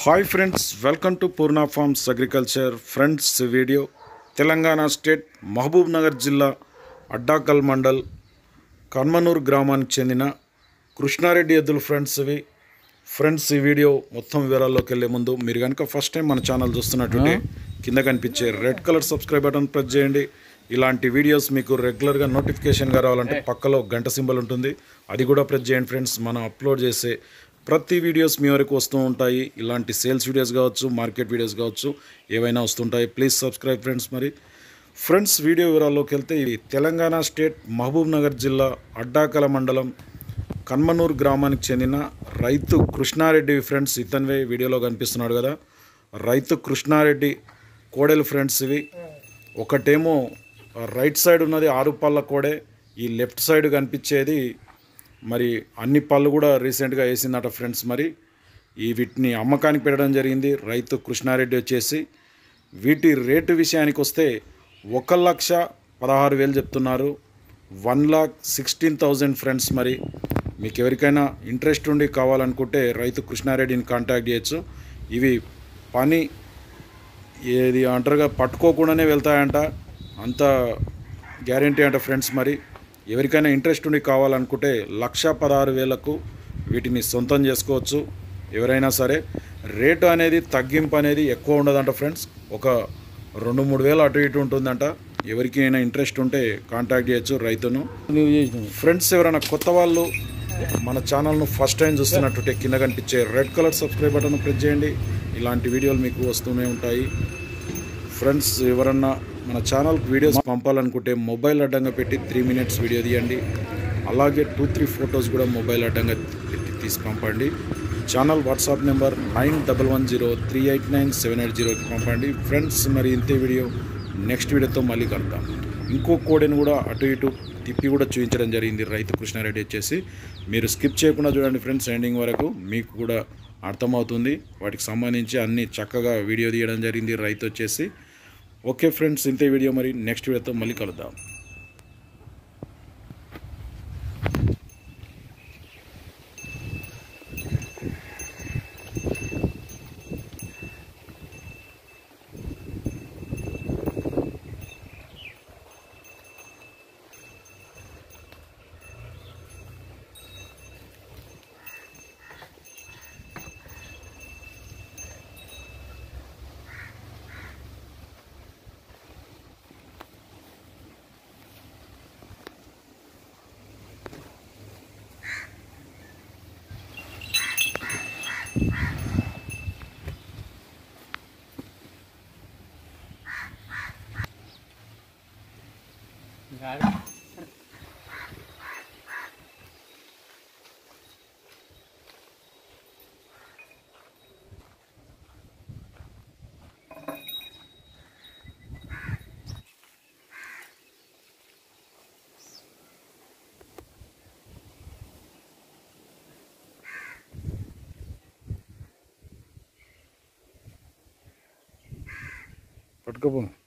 hi friends welcome to Purna farms agriculture friends video Telangana state Mahabubnagar జిల్లా అడ్డాకల్ మండల్ కన్మనూర్ గ్రామానికి చెందిన కృష్ణారెడ్డి ఎద్దులు ఫ్రెండ్స్ ఇవి ఫ్రెండ్స్ ఈ వీడియో మొత్తం వివరాల్లోకి వెళ్ళే ముందు మీరు కనుక ఫస్ట్ టైం మన ఛానల్ చూస్తున్నట్టుంటే కింద కనిపించే red colour subscribe button press చేయండి ఇలాంటి వీడియోస్ మీకు రెగ్యులర్గా నోటిఫికేషన్గా రావాలంటే పక్కలో గంట సింబల్ ఉంటుంది అది కూడా ప్రెస్ చేయండి ఫ్రెండ్స్ మనం అప్లోడ్ చేసే ప్రతి వీడియోస్ మీ వరకు వస్తూ ఉంటాయి ఇలాంటి సేల్స్ వీడియోస్ కావచ్చు మార్కెట్ వీడియోస్ కావచ్చు ఏవైనా వస్తుంటాయి ప్లీజ్ సబ్స్క్రైబ్ ఫ్రెండ్స్ మరి ఫ్రెండ్స్ వీడియో వివరాల్లోకి వెళ్తే ఇది తెలంగాణ స్టేట్ మహబూబ్ నగర్ జిల్లా అడ్డాకల మండలం కన్మనూర్ గ్రామానికి చెందిన రైతు కృష్ణారెడ్డి ఫ్రెండ్స్ ఇతనివే వీడియోలో కనిపిస్తున్నాడు కదా రైతు కృష్ణారెడ్డి కోడెలు ఫ్రెండ్స్ ఇవి ఒకటేమో రైట్ సైడ్ ఉన్నది ఆరు పళ్ళ కోడే ఈ లెఫ్ట్ సైడ్ కనిపించేది మరి అన్ని పళ్ళు కూడా రీసెంట్గా వేసిందట ఫ్రెండ్స్ మరి ఈ వీటిని అమ్మకానికి పెట్టడం జరిగింది రైతు కృష్ణారెడ్డి వచ్చేసి వీటి రేటు విషయానికి వస్తే ఒక లక్ష పదహారు వేలు చెప్తున్నారు one lakh sixteen thousand friends మరి మీకు ఎవరికైనా ఇంట్రెస్ట్ ఉండి కావాలనుకుంటే రైతు కృష్ణారెడ్డిని కాంటాక్ట్ చేయొచ్చు ఇవి పని ఏది అంటారుగా పట్టుకోకుండానే వెళ్తాయంట అంత గ్యారంటీ అంట ఫ్రెండ్స్ మరి ఎవరికైనా ఇంట్రెస్ట్ ఉండి కావాలనుకుంటే లక్ష పదహారు వేలకు వీటిని సొంతం చేసుకోవచ్చు ఎవరైనా సరే రేటు అనేది తగ్గింపు అనేది ఎక్కువ ఉండదంట ఫ్రెండ్స్ ఒక రెండు మూడు వేలు అటు ఇటు ఉంటుందంట ఎవరికైనా ఇంట్రెస్ట్ ఉంటే కాంటాక్ట్ చేయొచ్చు రైతును నువ్వు చేసినావు ఫ్రెండ్స్ ఎవరైనా కొత్త వాళ్ళు మన ఛానల్ను ఫస్ట్ టైం చూస్తున్నట్టుంటే కింద కనిపించే red colour subscribe button press చేయండి ఇలాంటి వీడియోలు మీకు వస్తూనే ఉంటాయి ఫ్రెండ్స్ ఎవరన్నా మన ఛానల్కి వీడియోస్ పంపాలనుకుంటే మొబైల్ అడ్డంగా పెట్టి త్రీ మినిట్స్ వీడియో తీయండి అలాగే టూ త్రీ ఫొటోస్ కూడా మొబైల్ అడ్డంగా పెట్టి తీసి పంపండి channel WhatsApp number nine double one zero three eight nine seven eight జీరోకి పంపండి ఫ్రెండ్స్ మరి ఇంతే వీడియో నెక్స్ట్ వీడియోతో మళ్ళీ కలుద్దాం ఇంకో కోడెని కూడా అటు ఇటు తిప్పి కూడా చూపించడం జరిగింది రైతు కృష్ణారెడ్డి వచ్చేసి మీరు స్కిప్ చేయకుండా చూడండి ఫ్రెండ్స్ ఎండింగ్ వరకు మీకు కూడా అర్థమవుతుంది వాటికి సంబంధించి అన్ని చక్కగా వీడియో తీయడం జరిగింది రైతు వచ్చేసి ఓకే ఫ్రెండ్స్ ఇంతే వీడియో మరి నెక్స్ట్ వీడియోతో మళ్ళీ కలుద్దాం పట్టుకోపో